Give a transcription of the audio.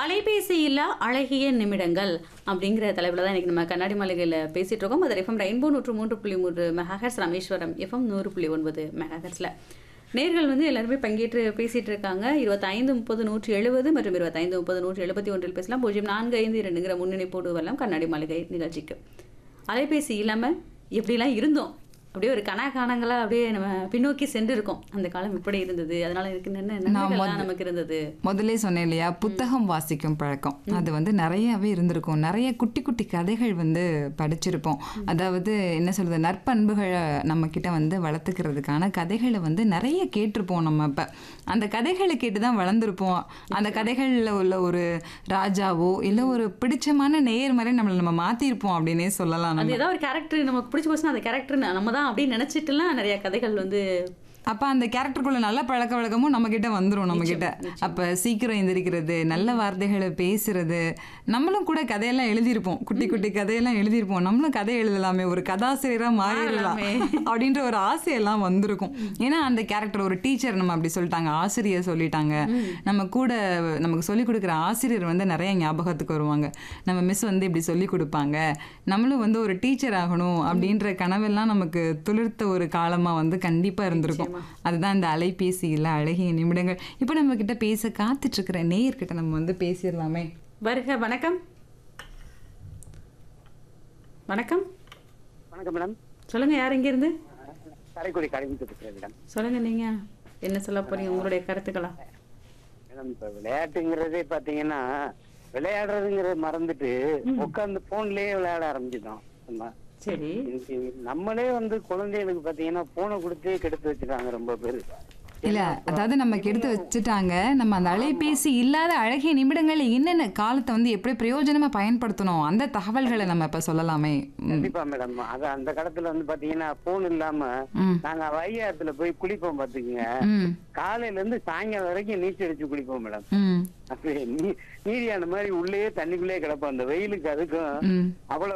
அலைபேசி இல்லா அழகிய நிமிடங்கள் அப்படிங்கிற தலைப்பில் தான் இன்னைக்கு நம்ம கண்ணாடி மாளிகையில் பேசிட்டு இருக்கோம் அது எஃப்எம் ரெயின்போ நூற்று மூன்று புள்ளி மூன்று மெகாஹர்ஸ் ராமேஸ்வரம் எஃப்எம் நூறு புள்ளி ஒன்பது மெகாஹர்ஸில் நேர்கள் வந்து எல்லாருமே பங்கேற்று பேசிட்டு இருக்காங்க இருபத்தைந்து முப்பது நூற்றி எழுபது மற்றும் இருபத்தைந்து முப்பது நூற்றி எழுபத்தி ஒன்றில் பேசலாம் பூஜ்ஜியம் நான்கு ஐந்து இரண்டுங்கிற முன்னணிப்போடு வரலாம் கண்ணாடி மாளிகை நிகழ்ச்சிக்கு அலைபேசி இல்லாமல் எப்படிலாம் இருந்தோம் அப்படியே ஒரு கனாகானங்களா அப்படியே நம்ம பின்னோக்கி சென்று இருக்கோம் அந்த காலம் எப்படி இருந்தது அதனால இருக்கு என்ன நன்மைகள்லாம் நமக்கு இருந்தது முதல்ல சொன்னேன் இல்லையா புத்தகம் வாசிக்கும் பழக்கம் அது வந்து நிறையவே இருந்திருக்கும் நிறைய குட்டி குட்டி கதைகள் வந்து படிச்சிருப்போம் அதாவது என்ன சொல்றது நற்பண்புகளை நம்ம கிட்ட வந்து வளர்த்துக்கிறதுக்கான கதைகளை வந்து நிறைய கேட்டிருப்போம் நம்ம இப்ப அந்த கதைகளை கேட்டு தான் வளர்ந்துருப்போம் அந்த கதைகளில் உள்ள ஒரு ராஜாவோ இல்லை ஒரு பிடிச்சமான நேர்மறை நம்மளை நம்ம மாத்திருப்போம் அப்படின்னே சொல்லலாம் நம்ம அது ஏதாவது ஒரு கேரக்டர் நமக்கு பிடிச்சி போச்சுன்னா அந்த கேரக்டர் நம்ம தான் அப்படின்னு நினைச்சிட்டுலாம் நிறைய கதைகள் வந்து அப்ப அந்த கேரக்டருக்குள்ள நல்ல பழக்க வழக்கமும் நம்ம கிட்ட வந்துரும் நம்ம கிட்ட அப்ப சீக்கிரம் எந்திரிக்கிறது நல்ல வார்த்தைகளை பேசுறது நம்மளும் கூட கதையெல்லாம் எழுதியிருப்போம் குட்டி குட்டி கதையெல்லாம் எழுதியிருப்போம் நம்மளும் கதை எழுதலாமே ஒரு கதாசிரியரா மாறிடலாம் அப்படின்ற ஒரு ஆசையெல்லாம் வந்திருக்கும் ஏன்னா அந்த கேரக்டர் ஒரு டீச்சர் நம்ம அப்படி சொல்லிட்டாங்க ஆசிரியர் சொல்லிட்டாங்க நம்ம கூட நமக்கு சொல்லிக் கொடுக்குற ஆசிரியர் வந்து நிறைய ஞாபகத்துக்கு வருவாங்க நம்ம மிஸ் வந்து இப்படி சொல்லி கொடுப்பாங்க நம்மளும் வந்து ஒரு டீச்சர் ஆகணும் அப்படின்ற கனவெல்லாம் நமக்கு துளிர்த்த ஒரு காலமா வந்து கண்டிப்பா இருந்திருக்கும் அதுதான் இந்த அலைபேசியில் அழகிய நிமிடங்கள் இப்போ நம்ம கிட்ட பேச காத்துட்டு இருக்கிற நேயர்கிட்ட நம்ம வந்து பேசிடலாமே வருக வணக்கம் வணக்கம் வணக்கம் மேடம் சொல்லுங்க யார் இங்க இருந்து காரைக்குடி கடைக்கு பேசுகிறேன் மேடம் சொல்லுங்க நீங்க என்ன சொல்ல போறீங்க உங்களுடைய கருத்துக்களா மேடம் இப்போ விளையாட்டுங்கிறதே பார்த்தீங்கன்னா விளையாடுறதுங்கிறத மறந்துட்டு உட்காந்து போன்லயே விளையாட ஆரம்பிச்சிட்டோம் நம்ம சரி இன்னைக்கு நம்மளே வந்து குழந்தைகளுக்கு பார்த்தீங்கன்னா போனை கொடுத்தே கெடுத்து வச்சுட்டாங்க ரொம்ப பேர் இல்ல அதாவது நமக்கு எடுத்து வச்சுட்டாங்க நம்ம அந்த அலைபேசி இல்லாத அழகிய நிமிடங்கள்ல என்னென்ன காலத்தை வந்து எப்படி பிரயோஜனமா பயன்படுத்தணும் அந்த தகவல்களை நம்ம இப்ப சொல்லலாமே ம், கண்டிப்பா மேடம் அது அந்த காலத்துல வந்து பாத்தீங்கன்னா போன் இல்லாம ம், நாங்க வையாத்துல போய் குளிப்போம் பாத்துக்கங்க ம், காலையில இருந்து சாயங்காலம் வரைக்கும் நீச்சல் அடிச்சு குளிப்போம் மேடம் ம், அது நீ- நீரியான மாதிரி உள்ளே தண்ணிக்குள்ளே கிடப்போம் அந்த வெயிலுக்கு அதுக்கும் ம். அவ்வளவு